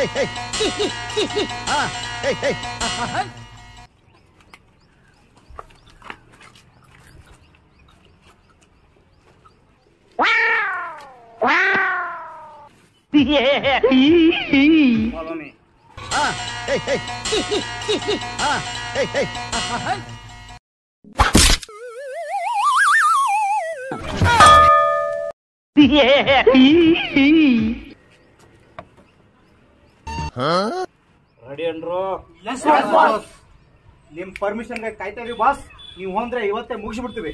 hey, hey. Ah, hey, hey. Ah, ah, ah. Follow me. Ah, hey, hey. Ah, hey, hey. Ah, ah, ah. Ready ಅನ್ರು ನಿಮ್ permission ಕಾಯ್ತಾ ಇದೀವಿ boss ನೀವು ಹೋದ್ರೆ ಇವತ್ತೇ ಮುಗಿಸ್ಬಿಡ್ತೀವಿ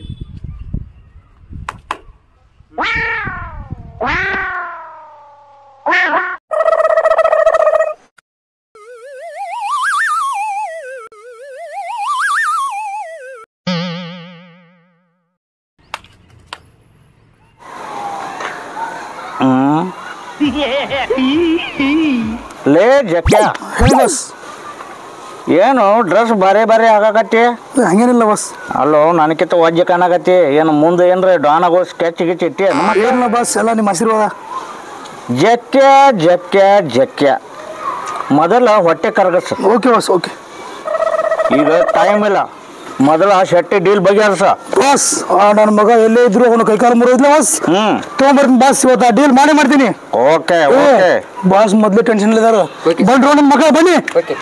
ಲೇ ಜಕ್ಕ ಹೇಳಿ ಬಸ್ ಏನು ಡ್ರೆಸ್ ಬಾರಿ ಬಾರಿ ಆಗಾಕತ್ತಿ ಹಂಗೇನಿಲ್ಲ ಬಸ್ ಅಲ್ಲೋ ನನಕಿಂತ ವಜ್ಜೆ ಕಾಣಕತ್ತಿ ಏನು ಮುಂದೆ ಏನ್ರಿ ಡಾನಾಗೋ ಸ್ಕೆಚ್ ಗಿಚ್ ಇಟ್ಟಿ ಏನಿಲ್ಲ ಬಸ್ ಎಲ್ಲ ನಿಮ್ಮ ಆಶೀರ್ವಾದ ಜಕ್ಯ ಜಕ್ಯ ಜಕ್ಯ ಮೊದಲ ಹೊಟ್ಟೆ ಕರಗಸ ಓಕೆ ಬಸ್ ಓಕೆ ಈಗ ಟೈಮ್ ಇಲ್ಲ ಮೊದಲ ಆ ಶೆಟ್ಟಿ ಡೀಲ್ ಬಗೆಹರಿಸ ಬಸ್ ನನ್ನ ಮಗ ಎಲ್ಲೇ ಇದ್ರು ಅವನು ಕೈಕಾಲು ಮುರಿದಿಲ್ಲ ಬಸ್ ಹ್ಮ್ ತೊಗೊಂಬರ್ತೀನಿ ಬಸ್ ಇವತ್ತು ಆ ಡೀಲ್ ಮಾಡೇ ಮಾಡ್ತೀನಿ ಓಕೆ ಓಕೆ ಬಾಸ್ ಮೊದ್ಲು ಟೆನ್ಷನ್ ಇದ್ದಾರ ಬಂದ್ರು ನನ್ನ ಮಗ ಬನ್ನಿ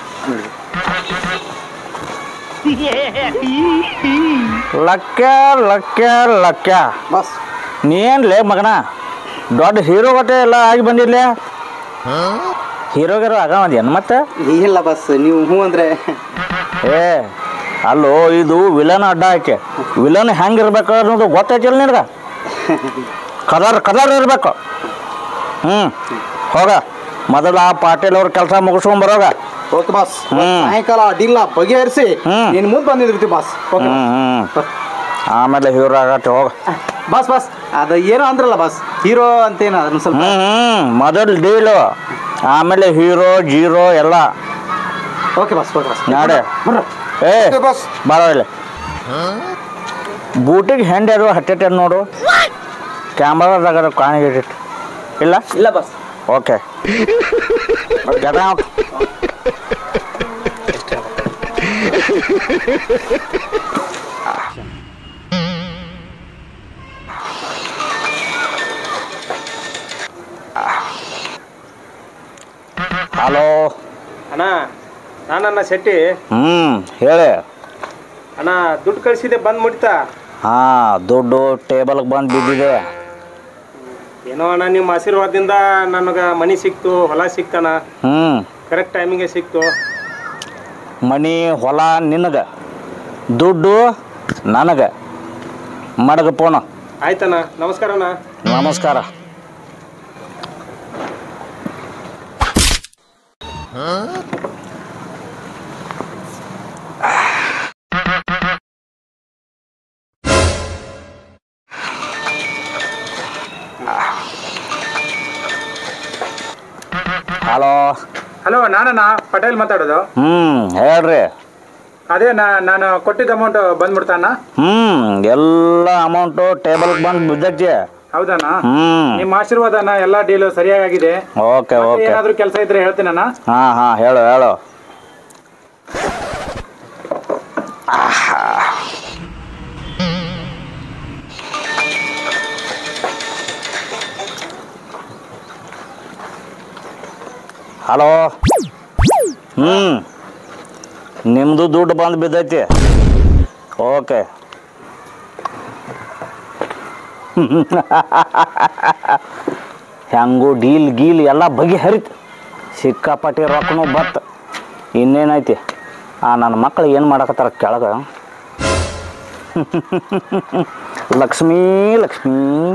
ಲಕ್ಯ ಲಕ್ಯ ಲಕ್ಯ ಬಾಸ್ ನೀನ್ ಲೇ ಮಗನ ದೊಡ್ಡ ಹೀರೋ ಗಟ್ಟೆ ಎಲ್ಲ ಆಗಿ ಬಂದಿಲ್ಲ ಹೀರೋಗಿರೋ ಆಗವದೇನು ಮತ್ತೆ ಇಲ್ಲ ಬಸ್ ನೀವು ಹ್ಞೂ ಅಂದ್ರೆ ಏ ಅಲ್ಲೋ ಇದು ವಿಲನ್ ಅಡ್ಡ ಆಕೆ ವಿಲನ್ ಹೆಂಗಿರ್ಬೇಕು ಅನ್ನೋದು ಗೊತ್ತೈತಿಲ್ಲ ನಿನಗ ಕಲರ್ ಕಲರ್ ಇರ್ಬೇಕು ಹ್ಞೂ ಹೋಗ ಮೊದಲ ಆ ಪಾಟೀಲ್ ಅವ್ರ ಕೆಲಸ ಮುಗಿಸ್ಕೊಂಡ್ ಬರೋಗ ಓಕೆ ಬಾಸ್ ಹ್ಮ್. ಸಾಯಂಕಾಲ ಅಡ್ಡಿಲ್ಲ ಬಗೆಹರಿಸಿ ಹ್ಮ್. ನೀನ್ ಮುಂದೆ ಬಂದಿರ್ತೀವಿ ಬಾಸ್ ಓಕೆ ಹ್ಞೂ ಹ್ಞೂ ಆಮೇಲೆ ಹೀರೋ ಆಗತ್ತೆ ಹೋಗ ಬಾಸ್ ಬಾಸ್ ಅದು ಏನೋ ಅಂದ್ರಲ್ಲ ಬಾಸ್ ಹೀರೋ ಅಂತೇನು ಅದನ್ನ ಸ್ವಲ್ಪ ಹ್ಞೂ ಹ್ಞೂ ಮೊದಲು ಡೀಲು ಆಮೇಲೆ ಹೀರೋ ಜೀರೋ ಎಲ್ಲ ಓಕೆ ಬಾಸ್ ಓಕೆ ಬಾಸ್ ನಾಡೆ ಬರ್ರ ಏ Okay, boss. ಬಾರೋ ಇಲ್ಲಿ ಬೂಟಿಗೆ ಹೆಂಡೆ ಅದು ಹಟ್ಟೆಟ್ಟೆ ನೋಡು ಕ್ಯಾಮ್ರಾದಾಗ ಕಾಣಿಗಿಟ್ಟು ಇಲ್ಲ ಇಲ್ಲ boss okay get out hello ಅಣ್ಣ ನಾನಣ್ಣ ಶೆಟ್ಟಿ ಹ್ಞೂ ಹೇಳಿ ಅಣ್ಣ ದುಡ್ಡು ಕಳಿಸಿದೆ ಬಂದು ಮುಟ್ತಾ ಹಾಂ ದುಡ್ಡು ಟೇಬಲ್ಗೆ ಬಂದು ಬಿದ್ದಿದೆ ಏನೋ ಅಣ್ಣ ನಿಮ್ಮ ಆಶೀರ್ವಾದದಿಂದ ನನಗೆ ಮನಿ ಸಿಕ್ತು ಹೊಲ ಸಿಕ್ತಣ್ಣ ಹ್ಞೂ ಕರೆಕ್ಟ್ ಟೈಮಿಗೆ ಸಿಕ್ತು ಮನಿ ಹೊಲ ನಿನಗೆ ದುಡ್ಡು ನನಗೆ ಮಡಗ ಪೋಣ ಆಯ್ತಣ್ಣ ನಮಸ್ಕಾರ ಅಣ್ಣ ನಮಸ್ಕಾರ ಹಲೋ ಹಲೋ ನಾನಣ್ಣ ಪಟೇಲ್ ಮಾತಾಡೋದು ಹ್ಞೂ ಹೇಳ್ರಿ ಅದೇ ನಾನು ಕೊಟ್ಟಿದ್ದ ಅಮೌಂಟ್ ಬಂದ್ಬಿಡ್ತಾನ ಹ್ಞೂ ಎಲ್ಲ ಅಮೌಂಟು ಟೇಬಲ್ಗೆ ಬಂದು ಬಿದ್ದೈತಿ ಹೌದಣ್ಣ ಹ್ಞೂ ನಿಮ್ಮ ಆಶೀರ್ವಾದನ ಎಲ್ಲ ಡೀಲ್ ಸರಿಯಾಗಿದೆ ಓಕೆ ಓಕೆ ಏನಾದ್ರೂ ಕೆಲಸ ಇದ್ರೆ ಹೇಳ್ತೀನಣ್ಣ ಹಾಂ ಹಾಂ ಹೇಳು ಹೇಳು ಹಲೋ ಹ್ಞೂ ನಿಮ್ಮದು ದುಡ್ಡು ಬಂದು ಬಿದ್ದೈತಿ ಓಕೆ ಹೆಂಗು ಡೀಲ್ ಗೀಲ್ ಎಲ್ಲ ಬಗೆಹರಿತು ಸಿಕ್ಕಾಪಟ್ಟಿ ರೊಕ್ಕನು ಬತ್ ಇನ್ನೇನೈತಿ ಆ ನನ್ನ ಮಕ್ಳು ಏನು ಮಾಡಕತ್ತಾರ ಕೆಳಗ ಲಕ್ಷ್ಮೀ ಲಕ್ಷ್ಮೀ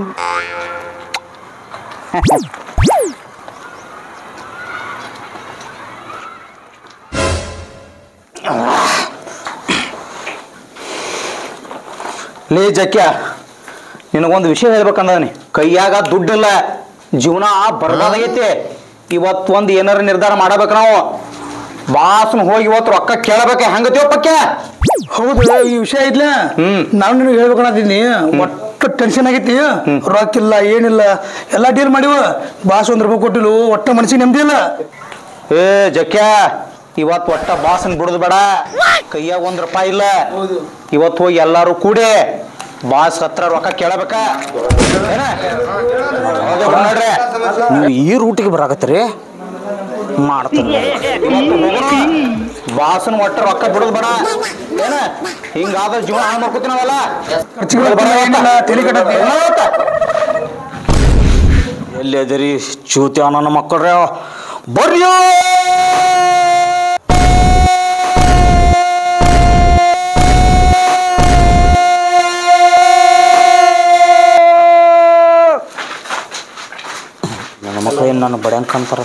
ಲೇ ಜಕ್ಯ ನಿನಗೊಂದು ವಿಷಯ ಹೇಳ್ಬೇಕಂದನಿ ಕೈಯಾಗ ದುಡ್ಡಿಲ್ಲ ಜೀವನ ಬರ್ಬಾದಾಗೈತಿ ಇವತ್ತು ಒಂದು ಏನಾರ ನಿರ್ಧಾರ ಮಾಡಬೇಕು ನಾವು ಬಾಸ್ನ ಹೋಗಿ ಇವತ್ತು ರೊಕ್ಕ ಕೇಳಬೇಕ ಹೆಂಗತ್ತೀವ ಪಕ್ಕೆ ಹೌದು ಈ ವಿಷಯ ಐತ್ಲ ಹ್ಮ್. ನಾನು ನಿನಗೆ ಹೇಳ್ಬೇಕನ್ನತೀನಿ ಒಟ್ಟು ಟೆನ್ಷನ್ ಆಗೈತಿ ರೊಕ್ಕ ಇಲ್ಲ ಏನಿಲ್ಲ ಎಲ್ಲ ಡೀಲ್ ಮಾಡಿವ ಬಾಸ್ ಒಂದ್ ರೂಪಾಯಿ ಕೊಟ್ಟಿಲ್ಲ ಒಟ್ಟ ಮನಸ್ಸಿಗೆ ನೆಮ್ಮದಿ ಇಲ್ಲ ಏ ಜಕ್ಯ ಇವತ್ತು ಒಟ್ಟ ಬಾಸನ್ ಬಿಡುದು ಬೇಡ ಕೈಯಾಗ ಒಂದ್ ರೂಪಾಯಿ ಇಲ್ಲ ಇವತ್ತು ಹೋಗಿ ಎಲ್ಲಾರು ಕೂಡಿ ಬಾಸ್ ಹತ್ರ ರೊಕ್ಕ ಕೇಳಬೇಕ ಏನ? ಹೌದು ನೋಡ್ರಿ ನೀವು ಈ ರೂಟಿಗೆ ಬರಾಕತ್ತೀರಿ ಮಾಡ್ತೀನಿ ಇವತ್ತು ಹೋಗೋಣ. ಬಾಸನ್ ಒಟ್ಟ ರೊಕ್ಕ ಬಿಡುದು ಬೇಡ ಏನ ಹಿಂಗಾದ್ರೆ ಜೀವನ ಹಾಳು ಮಾಡ್ಕೋತೀವಿ ನಾವೆಲ್ಲ ಖರ್ಚುಗಳು ಏನಿಲ್ಲ ತಲೆ ಕಟ್ಟತ್ತೆ ಎಲ್ಲಿ ಅದಿರಿ ಚೂತಿ ನನ್ನ ಮಕ್ಕಳ್ರೆ ಬರ್ರಿ ನನ್ನ ಮಕ್ಕಳು ಏನು ನನ್ನ ಬಡ್ಯಾಂಕ ಅಂತಾರ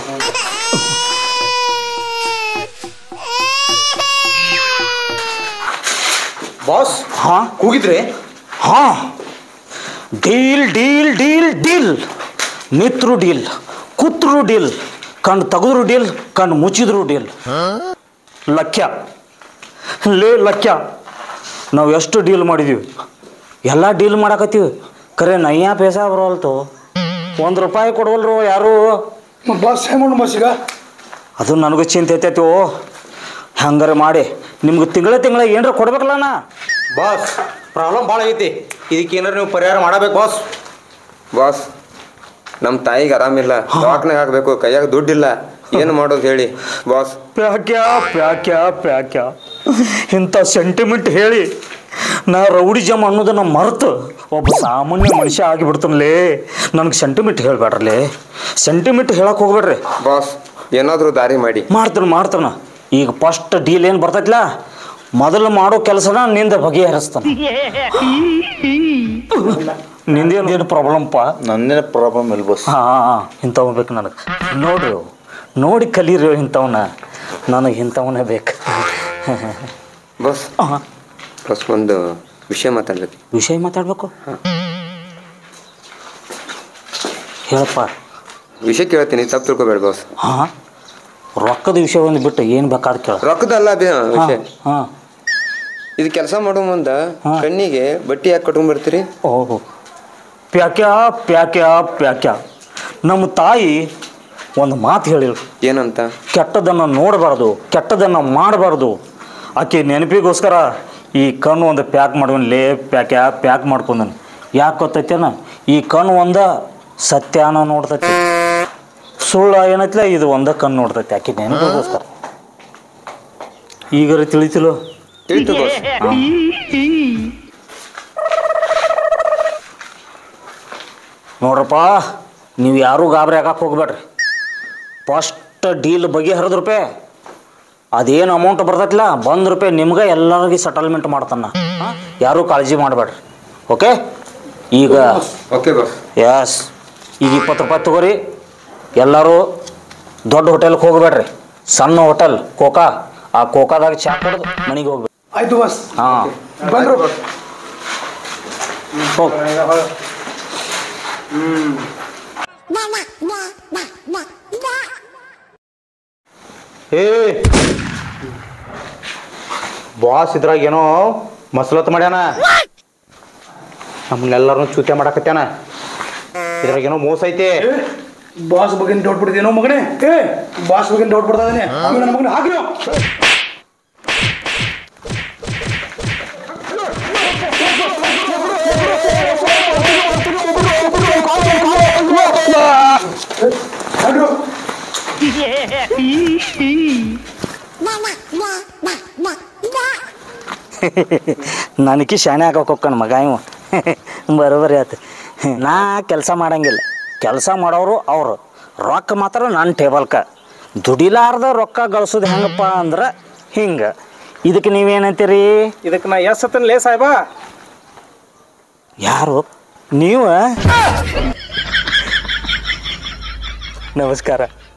ಬಾಸ್ ಹಾ ಕೂಗಿದ್ರಿ ಹಾ ಡೀಲ್ ಡೀಲ್ ಡೀಲ್ ಡೀಲ್ ನಿತ್ರು ಡೀಲ್ ಕೂತ್ರು ಡೀಲ್ ಕಣ್ಣು ತೆಗೆದ್ರು ಡೀಲ್ ಕಣ್ಣು ಮುಚ್ಚಿದ್ರು ಡೀಲ್ ಲಕ್ಷ್ಯ ಲೇ ಲಕ್ಷ್ಯ ನಾವು ಎಷ್ಟು ಡೀಲ್ ಮಾಡಿದೀವಿ ಎಲ್ಲ ಡೀಲ್ ಮಾಡಾಕತ್ತೀವಿ ಖರೆ ನಯ್ಯ ಪೇಸ ಬರೋಲ್ತು ಒಂದು ರೂಪಾಯಿ ಕೊಡವಲ್ರು ಯಾರು ಬಾಸ್ ಹೆಂಗ್ ಮಾಡು ಬಾಸ್ ಈಗ ಅದು ನನಗೂ ಚಿಂತೆ ಐತೈತಿ ಓ ಹಂಗಾರೆ ಮಾಡಿ ನಿಮ್ಗೆ ತಿಂಗಳ ತಿಂಗಳ ಏನಾರ ಕೊಡ್ಬೇಕಲ್ಲ ನಾ ಬಾಸ್ ಪ್ರಾಬ್ಲಮ್ ಭಾಳ ಐತಿ ಇದಕ್ಕೆ ಏನಾರ ನೀವು ಪರಿಹಾರ ಮಾಡಬೇಕು ಬಾಸ್ ಬಾಸ್ ನಮ್ಮ ತಾಯಿಗೆ ಆರಾಮಿಲ್ಲ ದವಾಖಾನೆಗೆ ಹಾಕ್ಬೇಕು ಕೈಯಾಗ ದುಡ್ಡಿಲ್ಲ ಏನು ಮಾಡೋದು ಹೇಳಿ ಬಾಸ್ ಪ್ಯಾಕ್ಯಾ ಪ್ಯಾಕ್ಯಾ ಪ್ಯಾಕ್ಯಾ ಇಂಥ ಸೆಂಟಿಮೆಂಟ್ ಹೇಳಿ ನಾ ರೌಡಿಜಮ್ ಅನ್ನೋದನ್ನ ಮರೆತು ಒಬ್ಬ ಸಾಮಾನ್ಯ ಮನುಷ್ಯ ಆಗಿಬಿಡ್ತಾನಲೇ ನನಗೆ ಸೆಂಟಿಮೆಂಟ್ ಹೇಳ್ಬೇಡ್ರಲೇ ಸೆಂಟಿಮೆಂಟ್ ಹೇಳಕ್ಕೆ ಹೋಗ್ಬೇಡ್ರಿ ಬಾಸ್ ಏನಾದರೂ ದಾರಿ ಮಾಡಿ ಮಾಡ್ತಾನೆ ಮಾಡ್ತಾನೆ ಈಗ ಫಸ್ಟ್ ಡೀಲ್ ಏನು ಬರ್ತೈತಿಲ್ಲ ಮೊದಲು ಮಾಡೋ ಕೆಲಸನ ನಿಂದ ಬಗೆಹರಿಸ್ತಾನೆ ನಿಂದೇನು ಏನು ಪ್ರಾಬ್ಲಮ್ಪ ನನ್ನೇನು ಪ್ರಾಬ್ಲಮ್ ಇಲ್ಲ ಬಸ್ ಹಾಂ ಹಾಂ ಇಂಥವ್ ಬೇಕು ನನಗೆ ನೋಡ್ರಿ ನೋಡಿ ಕಲೀರಿ ಇಂಥವನ್ನ ನನಗೆ ಇಂಥವನ್ನೇ ಬೇಕು ಬಾಸ್ ಹಾಂ ಬಾಸ್ ಒಂದು ವಿಷಯ ಮಾತಾಡ್ಬೇಕು ವಿಷಯ ಮಾತಾಡ್ಬೇಕು ಹೇಳಪ್ಪ ವಿಷಯ ಕೇಳ್ತೀನಿ ತಪ್ಪು ತಿಳ್ಕೊಬೇಡ ಬಾಸ್ ಹಾಂ ರೊಕ್ಕದ ವಿಷಯ ಒಂದು ಬಿಟ್ಟು ಏನು ಬೇಕಾದ ಕೇಳ ರೊಕ್ಕದಲ್ಲ ಅದೇ ವಿಷಯ ಹಾಂ ಇದು ಕೆಲಸ ಮಾಡೋ ಮುಂದ ಹಾ. ಕಣ್ಣಿಗೆ ಬಟ್ಟೆ ಯಾಕೆ ಕಟ್ಕೊಂಡ್ ಬರ್ತೀರಿ ಓಹೋ ಪ್ಯಾಕ್ಯಾ ಪ್ಯಾಕ್ಯಾ ಪ್ಯಾಕ್ಯಾ ನಮ್ಮ ತಾಯಿ ಒಂದು ಮಾತು ಹೇಳಿದ್ರು ಏನಂತ ಕೆಟ್ಟದನ್ನು ನೋಡಬಾರ್ದು ಕೆಟ್ಟದನ್ನು ಮಾಡಬಾರ್ದು ಆಕೆ ನೆನಪಿಗೋಸ್ಕರ ಈ ಕಣ್ಣು ಒಂದು ಪ್ಯಾಕ್ ಮಾಡುವನ್ ಲೇ ಪ್ಯಾಕ್ಯಾ ಪ್ಯಾಕ್ ಮಾಡ್ಕೊಂಡನು ಯಾಕೆ ಗೊತ್ತೈತೇನ ಈ ಕಣ್ಣು ಒಂದ ಸತ್ಯಾನ ನೋಡ್ತೈತಿ ಸುಳ್ಳ ಏನೈತಿಲ್ಲ ಇದು ಒಂದ ಕಣ್ಣು ನೋಡ್ತೈತಿ ಆಕೆ ನೆನಪಿಗೋಸ್ಕರ ಈಗರ ತಿಳಿತಿಲೋ ತಿಳಿತು ಬಾಸ್ ನೋಡ್ರಪ್ಪ ನೀವು ಯಾರೂ ಗಾಬರಿ ಆಗಕ್ಕೆ ಹೋಗ್ಬೇಡ್ರಿ ಫಸ್ಟ್ ಡೀಲ್ ಬಗೆಹರಿದ ರೂಪಾಯಿ ಅದೇನು ಅಮೌಂಟ್ ಬರ್ತೈತಿಲ್ಲ ಬಂದ ರೂಪಾಯಿ ನಿಮ್ಗೆ ಎಲ್ಲರಿಗೂ ಸೆಟಲ್ಮೆಂಟ್ ಮಾಡ್ತಾನ ಹಾಂ ಯಾರೂ ಕಾಳಜಿ ಮಾಡಬೇಡ್ರಿ ಓಕೆ ಈಗ ಓಕೆ ಬಾಸ್ ಎಸ್ ಈಗ ಇಪ್ಪತ್ತು ರೂಪಾಯಿ ತಗೋರಿ ಎಲ್ಲರೂ ದೊಡ್ಡ ಹೋಟೆಲ್ಗೆ ಹೋಗ್ಬೇಡ್ರಿ ಸಣ್ಣ ಹೋಟೆಲ್ ಕೋಕಾ ಆ ಕೋಕಾದಾಗ ಚಾ ಕುಡ್ದು ಮನೆಗೆ ಹೋಗ್ಬೇಕು ಆಯ್ತು ಬಾಸ್ ಹಾಂ ಬಂದ್ರು ಹೋಗಿ ಏ ಬಾಸ್ ಇದ್ರಾಗ ಏನೋ ಮಸಲತ್ ಮಾಡ್ಯಾನ ನಮ್ಮನ್ನೆಲ್ಲರೂ ಚೂತೆ ಮಾಡಾಕತ್ಯಾನ ಇದ್ರಾಗ ಏನೋ ಮೋಸ ಐತಿ ಬಾಸ್ ಬಗ್ಗೆ ಡೌಟ್ ಬಿಡ್ತೀನೋ ಮಗನೇ ಏ ಬಾಸ್ ಬಗ್ಗೆ ಡೌಟ್ ಬಿಡ್ತಾ ಇದ್ದಾನೆ ನನ್ನ ಮಗನ ಹಾಕ್ರಿ ನೀವು. ಹಾಕ್ರಿ. ನನಗೆ ಶಾಣೆ ಹಾಕಕ್ಕೆ ಹೋಗ್ಕಣ ಮಗ ಇವ ಬರೋಬರಿ ಆಯ್ತು ನಾ ಕೆಲಸ ಮಾಡಂಗಿಲ್ಲ ಕೆಲಸ ಮಾಡೋರು ಅವರು ರೊಕ್ಕ ಮಾತ್ರ ನನ್ನ ಟೇಬಲ್ಕ ದುಡಿಲಾರ್ದ ರೊಕ್ಕ ಗಳಿಸೋದು ಹೆಂಗಪ್ಪ ಅಂದ್ರೆ ಹಿಂಗೆ ಇದಕ್ಕೆ ನೀವೇನಂತೀರಿ ಇದಕ್ಕೆ ನಾ ಎಸ್ ಹತ್ತನ್ ಲೇ ಸಾಹೇಬ ಯಾರು ನೀವು ನಮಸ್ಕಾರ